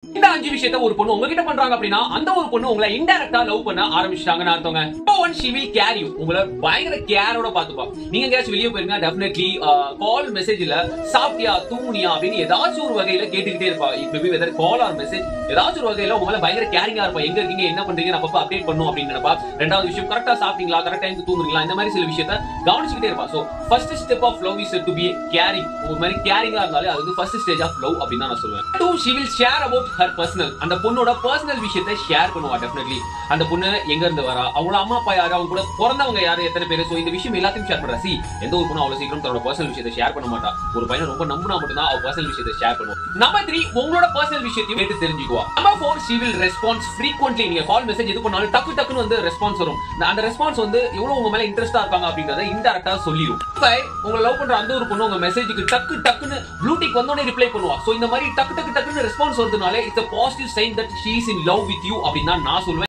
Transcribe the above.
இந்த அஞ்சு விஷயத்த ஒரு பொண்ணு உங்ககிட்ட பண்றாங்க அப்படின்னா அந்த ஒரு பொண்ணு உங்களை இன்டைரக்டா லவ் பண்ண ஆரம்பிச்சிட்டாங்கன்னு அர்த்தங்க இப்போ one she will care you உங்களை பயங்கர கேரோட பாத்துப்பா நீங்க எங்கேயாச்சும் வெளியே போயிருங்க டெஃபினெட்லி கால் மெசேஜ்ல சாப்பிட்டியா தூங்குனியா அப்படின்னு ஏதாச்சும் ஒரு வகையில கேட்டுக்கிட்டே இருப்பா maybe whether call or message ஏதாச்சும் ஒரு வகையில உங்களை பயங்கர கேரிங்கா இருப்பா எங்க இருக்கீங்க என்ன பண்றீங்க அப்பப்ப அப்டேட் பண்ணும் அப்படின்னு நினைப்பா ரெண்டாவது விஷயம் கரெக்டா சாப்பிட்டீங்களா கரெக்ட் டைம் தூங்குறீங்களா இந்த மாதிரி சில விஷயத்த கவனிச்சுக்கிட்டே இருப்பா so first step of love is to be caring ஒரு மாதிரி கேரிங்கா இருந்தாலே அது வந்து ஃபர்ஸ்ட் ஸ்டேஜ் ஆஃப் லவ் அப்படின்னு தான் நான் சொல்லுவேன் two she will share about her personal அந்த பொண்ணோட பர்சனல் விஷயத்தை ஷேர் பண்ணுவா டெஃபினெட்லி அந்த பொண்ணு எங்க இருந்து வரா அவங்களோட அம்மா அப்பா யாரு அவங்க கூட பிறந்தவங்க யாரு எத்தனை பேர் சோ இந்த விஷயம் எல்லாத்தையும் ஷேர் பண்றா சி எந்த ஒரு பொண்ணு அவ்வளவு சீக்கிரம் தன்னோட பர்சனல் விஷயத்தை ஷேர் பண்ண மாட்டா ஒரு பையனை ரொம்ப நம்பினா மட்டும் தான் அவ பர்சனல் விஷயத்தை ஷேர் பண்ணுவோம் நம்பர் த்ரீ உங்களோட பர்சனல் விஷயத்தையும் கேட்டு தெரிஞ்சுக்குவா number four she will response frequently நீங்க கால் மெசேஜ் எது பண்ணாலும் டக்கு டக்குன்னு வந்து ரெஸ்பான்ஸ் வரும் அந்த ரெஸ்பான்ஸ் வந்து எவ்வளவு உங்க மேல இன்ட்ரெஸ்டா இருக்காங்க அப்படின்றத இன்டெரக்டா சொல்லிடும் உங்களை லவ் பண்ற அந்த ஒரு பொண்ணு உங்க மெசேஜுக்கு டக்கு டக்குன்னு ப்ளூடிக் வந்தோடனே ரிப்ளை பண்ணுவா சோ இந்த மாதிரி டக்கு டக்கு டக்குன்னு ரெஸ்பான்ஸ் வருதுனாலே it's a positive sign that she is in love with you அப்படின்னு தான் நான் சொல்லுவேன்